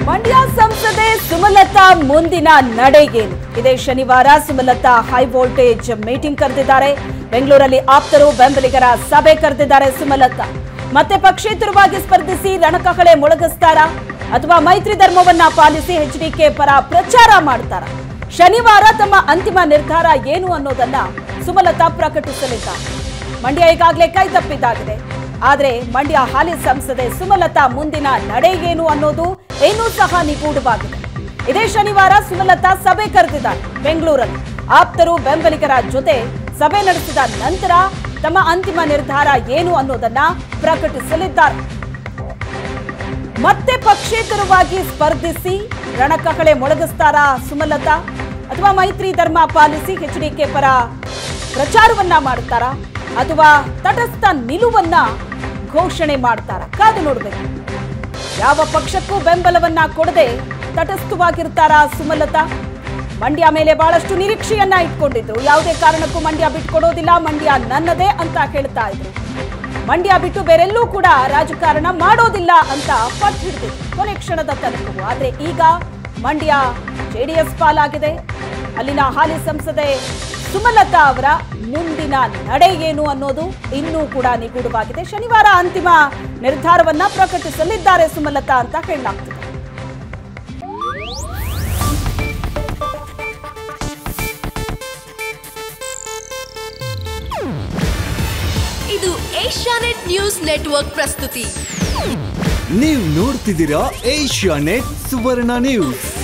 ಮಂಡ್ಯ ಸಂಸದೆ ಸುಮಲತಾ ಮುಂದಿನ ನಡೆಗೇನು ಇದೇ ಶನಿವಾರ ಸುಮಲತಾ ಹೈ ವೋಲ್ಟೇಜ್ ಮೀಟಿಂಗ್ ಕರೆದಿದ್ದಾರೆ ಬೆಂಗಳೂರಲ್ಲಿ ಆಪ್ತರು ಬೆಂಬಲಿಗರ ಸಭೆ ಕರೆದಿದ್ದಾರೆ ಸುಮಲತಾ ಮತ್ತೆ ಪಕ್ಷೇತರವಾಗಿ ಸ್ಪರ್ಧಿಸಿ ರಣಕಹಳೆ ಮೊಳಗಿಸ್ತಾರಾ ಅಥವಾ ಮೈತ್ರಿ ಧರ್ಮವನ್ನ ಪಾಲಿಸಿ ಎಚ್ಡಿಕೆ ಪರ ಪ್ರಚಾರ ಮಾಡ್ತಾರ ಶನಿವಾರ ತಮ್ಮ ಅಂತಿಮ ನಿರ್ಧಾರ ಏನು ಅನ್ನೋದನ್ನ ಸುಮಲತಾ ಪ್ರಕಟಿಸಲಿದ್ದಾರೆ ಮಂಡ್ಯ ಈಗಾಗಲೇ ಕೈ ತಪ್ಪಿದ್ದಾಗಿದೆ ಆದ್ರೆ ಮಂಡ್ಯ ಹಾಲಿ ಸಂಸದೆ ಸುಮಲತಾ ಮುಂದಿನ ನಡೆ ಏನು ಅನ್ನೋದು ಏನೂ ಸಹ ನಿಗೂಢವಾಗಿದೆ ಇದೇ ಶನಿವಾರ ಸುಮಲತಾ ಸಭೆ ಕರೆದಿದ್ದಾರೆ ಬೆಂಗಳೂರಲ್ಲಿ ಆಪ್ತರು ಬೆಂಬಲಿಗರ ಜೊತೆ ಸಭೆ ನಡೆಸಿದ ನಂತರ ತಮ್ಮ ಅಂತಿಮ ನಿರ್ಧಾರ ಏನು ಅನ್ನೋದನ್ನ ಪ್ರಕಟಿಸಲಿದ್ದಾರೆ ಮತ್ತೆ ಪಕ್ಷೇತರವಾಗಿ ಸ್ಪರ್ಧಿಸಿ ರಣಕಹಳೆ ಮೊಳಗಿಸ್ತಾರಾ ಸುಮಲತಾ ಅಥವಾ ಮೈತ್ರಿ ಧರ್ಮ ಪಾಲಿಸಿ ಎಚ್ಡಿಕೆ ಪರ ಪ್ರಚಾರವನ್ನ ಮಾಡ್ತಾರಾ ಅಥವಾ ತಟಸ್ಥ ನಿಲುವನ್ನ ಘೋಷಣೆ ಮಾಡ್ತಾರ ಕಾದು ನೋಡ್ಬೇಕು ಯಾವ ಪಕ್ಷಕ್ಕೂ ಬೆಂಬಲವನ್ನ ಕೊಡದೆ ತಟಸ್ಥವಾಗಿರ್ತಾರಾ ಸುಮಲತಾ ಮಂಡ್ಯ ಮೇಲೆ ಬಹಳಷ್ಟು ನಿರೀಕ್ಷೆಯನ್ನ ಇಟ್ಕೊಂಡಿದ್ರು ಯಾವುದೇ ಕಾರಣಕ್ಕೂ ಮಂಡ್ಯ ಬಿಟ್ಕೊಡೋದಿಲ್ಲ ಮಂಡ್ಯ ನನ್ನದೇ ಅಂತ ಹೇಳ್ತಾ ಇದ್ರು ಮಂಡ್ಯ ಬಿಟ್ಟು ಬೇರೆಲ್ಲೂ ಕೂಡ ರಾಜಕಾರಣ ಮಾಡೋದಿಲ್ಲ ಅಂತ ಪಟ್ಟು ಹಿಡಿದಿದ್ರು ಕೊನೆ ಕ್ಷಣದ ತನಕವು ಆದ್ರೆ ಈಗ ಮಂಡ್ಯ ಜೆಡಿಎಸ್ ಪಾಲಾಗಿದೆ ಅಲ್ಲಿನ ಹಾಲಿ ಸಂಸದೆ ಸುಮಲತಾ ಅವರ ಮುಂದಿನ ನಡೆ ಏನು ಅನ್ನೋದು ಇನ್ನೂ ಕೂಡ ನಿಗೂಢವಾಗಿದೆ ಶನಿವಾರ ಅಂತಿಮ ನಿರ್ಧಾರವನ್ನ ಪ್ರಕಟಿಸಲಿದ್ದಾರೆ ಸುಮಲತಾ ಅಂತ ಹೇಳಲಾಗ್ತಿದೆ ಇದು ಏಷ್ಯಾನೆಟ್ ನ್ಯೂಸ್ ನೆಟ್ವರ್ಕ್ ಪ್ರಸ್ತುತಿ ನೀವು ನೋಡ್ತಿದ್ದೀರಾ ಏಷ್ಯಾ ನೆಟ್ ಸುವರ್ಣ ನ್ಯೂಸ್